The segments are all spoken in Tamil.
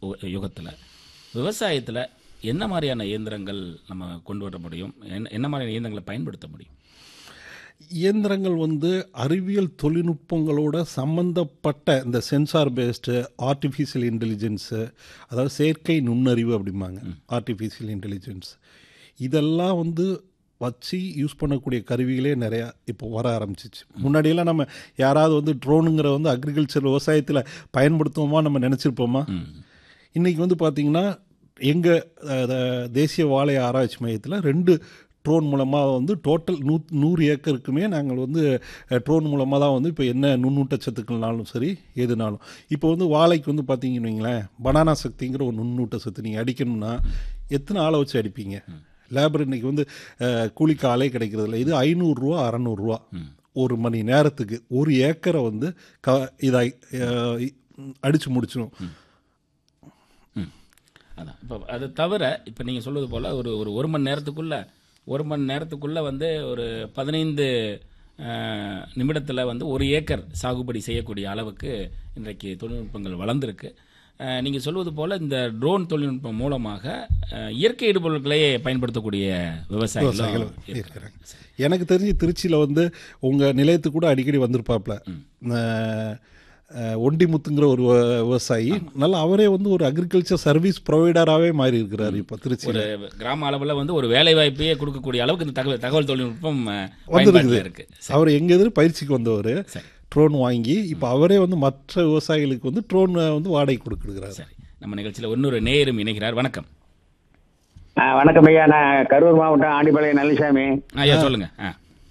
யுகத்தில் விவசாயத்தில் என்ன மாதிரியான இயந்திரங்கள் நம்ம கொண்டு வர முடியும் என்ன என்ன மாதிரியான இயந்திரங்களை பயன்படுத்த முடியும் இயந்திரங்கள் வந்து அறிவியல் தொழில்நுட்பங்களோட சம்பந்தப்பட்ட இந்த சென்சார் பேஸ்டு ஆர்டிஃபிஷியல் இன்டெலிஜென்ஸு அதாவது செயற்கை நுண்ணறிவு அப்படிம்பாங்க ஆர்டிஃபிஷியல் இன்டெலிஜென்ஸ் இதெல்லாம் வந்து வச்சு யூஸ் பண்ணக்கூடிய கருவிகளே நிறையா இப்போ வர ஆரம்பிச்சிச்சு முன்னாடியெல்லாம் நம்ம யாராவது வந்து ட்ரோனுங்கிற வந்து அக்ரிகல்ச்சர் விவசாயத்தில் பயன்படுத்துவோமா நம்ம நினச்சிருப்போமா இன்றைக்கி வந்து பார்த்திங்கன்னா எங்கள் தேசிய வாழை ஆராய்ச்சி மையத்தில் ரெண்டு ட்ரோன் மூலமாக வந்து டோட்டல் நூ நூறு ஏக்கருக்குமே நாங்கள் வந்து ட்ரோன் மூலமாக தான் வந்து இப்போ என்ன நுண்ணூட்டச்சத்துக்கள்னாலும் சரி எதுனாலும் இப்போ வந்து வாழைக்கு வந்து பார்த்தீங்கன்னு வைங்களேன் பனானா சக்திங்கிற ஒரு நுண்ணூட்ட சத்து நீங்கள் அடிக்கணும்னா எத்தனை ஆளை வச்சு அடிப்பீங்க லேபர் இன்னைக்கு வந்து அஹ், கூலிக்கு ஆளே கிடைக்கிறதில்ல இது ஐநூறுரூவா அறநூறுரூவா ஒரு மணி நேரத்துக்கு ஒரு ஏக்கரை வந்து க இதாய் அடித்து முடிச்சிடும் அதான் இப்போ அது தவிர இப்போ நீங்கள் சொல்வது போல் ஒரு ஒரு ஒரு மணி நேரத்துக்குள்ள ஒரு மணி நேரத்துக்குள்ள வந்து ஒரு பதினைந்து நிமிடத்தில் வந்து ஒரு ஏக்கர் சாகுபடி செய்யக்கூடிய அளவுக்கு இன்றைக்கு தொழில்நுட்பங்கள் வளர்ந்துருக்கு நீங்கள் சொல்வது போல் இந்த ட்ரோன் தொழில்நுட்பம் மூலமாக அஹ், இயற்கை இடுபொருட்களையே பயன்படுத்தக்கூடிய விவசாயிகளும் இருக்கிறாங்க இருக்கிறாங்க எனக்கு தெரிஞ்சு திருச்சியில் வந்து உங்கள் நிலையத்துக்கு கூட அடிக்கடி வந்திருப்பாப்ல அஹ், அஹ், ஒண்டிமுத்துங்கிற ஒரு விவ- விவசாயி நல்லா அவரே வந்து ஒரு அக்ரிகல்ச்சர் சர்வீஸ் ப்ரொவைடராகவே மாறி இருக்கிறாரு இப்போ திருச்சியில் ஒரு கிராம அளவில் வந்து ஒரு வேலை வாய்ப்பையே கொடுக்கக்கூடிய அளவுக்கு இந்த தகவல் தகவல் தொழில்நுட்பம் அஹ், பயன்பாட்டில் இருக்கு அவர் எங்க எதிர் பயிற்சிக்கு வந்தவர் சரி. ட்ரோன் வாங்கி இப்போ அவரே வந்து மற்ற விவசாயிகளுக்கு வந்து ட்ரோன் வந்து வாடகை கொடுக்குறாரு சரி நம்ம நிகழ்ச்சியில் இன்னொரு நேயரும் இணைகிறார் வணக்கம் ஆ, வணக்கம் ஐயா நான் கரூர் மாவட்டம் ஆண்டிபாளையம் நல்லசாமி ஐயா சொல்லுங்க ஆ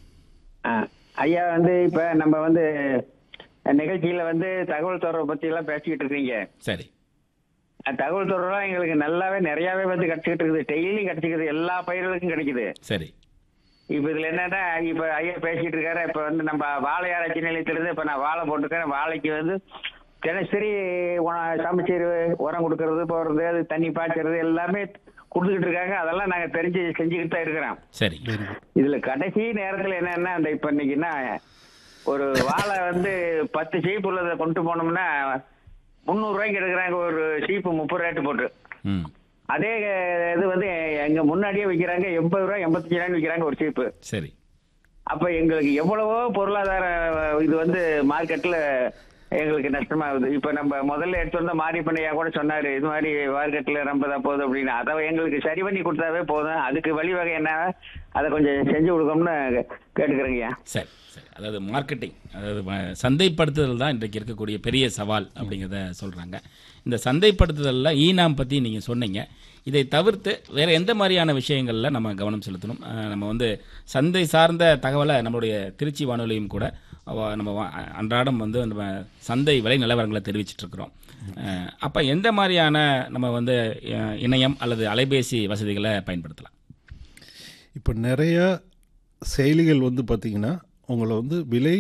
ஆ, ஐயா வந்து இப்ப நம்ம வந்து நிகழ்ச்சியில வந்து தகவல் தொடர்பை பத்தி எல்லாம் பேசிக்கிட்டு இருக்கீங்க சரி அஹ், தகவல் தொடர்பெல்லாம் எங்களுக்கு நல்லாவே நிறையாவே வந்து கிடைச்சிக்கிட்டு இருக்குது டெய்லியும் கிடைச்சிக்குது எல்லா பயிர்களுக்கும் கிடைக்குது சரி இப்ப இதுல என்னன்னா இப்ப ஐயா பேசிட்டு இருக்காரு இப்ப வந்து நம்ம வாழை ஆராய்ச்சி நிலையத்திலிருந்து இப்ப நான் வாழை போட்டுக்கிறேன் வாழைக்கு வந்து தினசரி உண- சமைச்சீர் உரம் கொடுக்கறது போறது அது தண்ணி பாய்ச்சறது எல்லாமே கொடுத்துக்கிட்டு இருக்காங்க அதெல்லாம் நாங்க தெரிஞ்சு செஞ்சுக்கிட்டு தான் இருக்கிறோம் சரி இதுல கடைசி நேரத்துல என்னன்னா அந்த இப்ப இன்னைக்குன்னா ஒரு வாழை வந்து பத்து சீப்பு உள்ளதை கொண்டு போனோம்னா முந்நூறு ரூபாய்க்கு எடுக்கிறாங்க ஒரு சீப்பு முப்பது ரேட்டு போட்டு ம் அதே இது வந்து எங்க முன்னாடியே விற்கிறாங்க எண்பது ரூபாய் எண்பத்தஞ்சு ரூபாய்க்கு விற்கிறாங்க ஒரு சீப்பு சரி அப்ப எங்களுக்கு எவ்வளவோ பொருளாதார இது வந்து மார்க்கெட்ல எங்களுக்கு நஷ்டமாகுது இப்ப நம்ம முதல்ல எடுத்து வந்த மாரி பண்ணையா கூட சொன்னாரு இது மாதிரி மார்க்கெட்ல ரொம்ப தான் போகுது அப்படின்னு அதை எங்களுக்கு சரி பண்ணி கொடுத்தாவே போதும் அதுக்கு வழிவகை என்ன அதை கொஞ்சம் செஞ்சு கொடுக்கணும்னு கேட்டுக்கிறேங்கய்யா சரி சரி அதாவது மார்க்கெட்டிங் அதாவது ம- சந்தைப்படுத்துதல் தான் இன்றைக்கு இருக்கக்கூடிய பெரிய சவால் அப்படிங்கிறத சொல்கிறாங்க இந்த சந்தைப்படுத்துதலில் ஈனாம் பற்றி நீங்கள் சொன்னீங்க இதை தவிர்த்து வேறு எந்த மாதிரியான விஷயங்களில் நம்ம கவனம் செலுத்தணும் அஹ், நம்ம வந்து சந்தை சார்ந்த தகவலை நம்மளுடைய திருச்சி வானொலியும் கூட அவ- நம்ம வா- அன்றாடம் வந்து நம்ம சந்தை விலை நிலவரங்களை தெரிவிச்சிட்டு இருக்கிறோம் அப்போ எந்த மாதிரியான நம்ம வந்து அஹ், இணையம் அல்லது அலைபேசி வசதிகளை பயன்படுத்தலாம் இப்போ நிறைய செயலிகள் வந்து பார்த்திங்கன்னா உங்களை வந்து விலை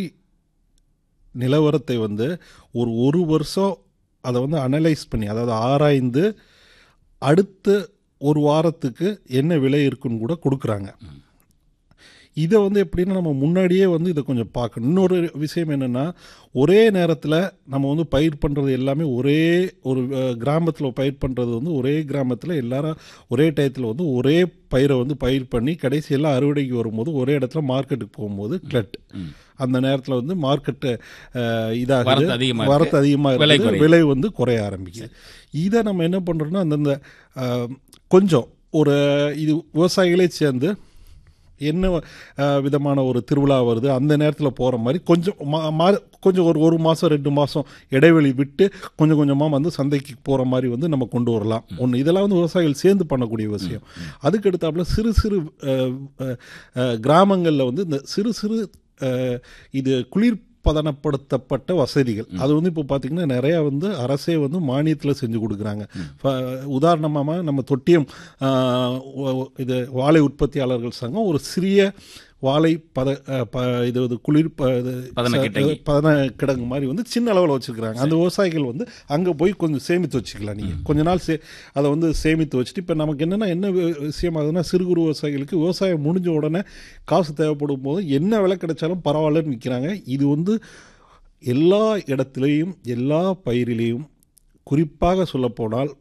நிலவரத்தை வந்து ஒரு ஒரு வருஷம் அதை வந்து அனலைஸ் பண்ணி அதாவது ஆராய்ந்து அடுத்த ஒரு வாரத்துக்கு என்ன விலை இருக்குன்னு கூட கொடுக்குறாங்க இதை வந்து எப்படின்னா நம்ம முன்னாடியே வந்து இதை கொஞ்சம் பார்க்கணும் இன்னொரு விஷயம் என்னென்னா ஒரே நேரத்தில் நம்ம வந்து பயிர் பண்ணுறது எல்லாமே ஒரே ஒரு கிராமத்தில் பயிர் பண்ணுறது வந்து ஒரே கிராமத்தில் எல்லாரும் ஒரே டயத்தில் வந்து ஒரே பயிரை வந்து பயிர் பண்ணி கடைசி எல்லாம் அறுவடைக்கு வரும்போது ஒரே இடத்துல மார்க்கெட்டுக்கு போகும்போது கிளட் அந்த நேரத்தில் வந்து மார்க்கெட்டு இதாகுது வரத்து அதிகமா இருக்கு. வரத்து அதிகமாக விலை இருக்குது குறையுது. விலை வந்து குறைய ஆரம்பிக்குது இதை நம்ம என்ன பண்ணுறோம்னா அந்தந்த அஹ், கொஞ்சம் ஒரு இது விவசாயிகளே சேர்ந்து என்ன அஹ், விதமான ஒரு திருவிழா வருது அந்த நேரத்தில் போகிற மாதிரி கொஞ்சம் மா- மா- கொஞ்சம் ஒரு ஒரு மாதம் ரெண்டு மாதம் இடைவெளி விட்டு கொஞ்சம் கொஞ்சமாக வந்து சந்தைக்கு போகிற மாதிரி வந்து நம்ம கொண்டு வரலாம் ஒன்று இதெல்லாம் வந்து விவசாயிகள் சேர்ந்து பண்ணக்கூடிய விஷயம் அதுக்கு அடுத்தாப்புல சிறு சிறு கிராமங்களில் வந்து இந்த சிறு சிறு அஹ், இது குளிர் பதனப்படுத்தப்பட்ட வசதிகள் அது வந்து இப்போ பார்த்தீங்கன்னா நிறையா வந்து அரசே வந்து மானியத்தில் செஞ்சு கொடுக்குறாங்க உதாரணமாக நம்ம தொட்டியம் ஆஹ், ஒ- ஒ- இது வாழை உற்பத்தியாளர்கள் சங்கம் ஒரு சிறிய வாழை பத அஹ், ப இது இது குளிர் ப இது பதன கிடங்கு. பதன கிடங்கு மாதிரி வந்து சின்ன அளவில் வச்சுருக்கிறாங்க அந்த விவசாயிகள் வந்து அங்கே போய் கொஞ்சம் சேமித்து வச்சுக்கலாம் நீங்கள் கொஞ்ச நாள் சே அதை வந்து சேமித்து வச்சுட்டு இப்போ நமக்கு என்னென்னா என்ன வி- விஷயம் ஆகுதுன்னா சிறு குறு விவசாயிகளுக்கு விவசாயம் முடிஞ்ச உடனே காசு தேவைப்படும் போது என்ன விலை கிடைச்சாலும் பரவாயில்லன்னு விற்கிறாங்க இது வந்து எல்லா இடத்துலையும் எல்லா பயிரிலையும் குறிப்பாக சொல்லப்போனால்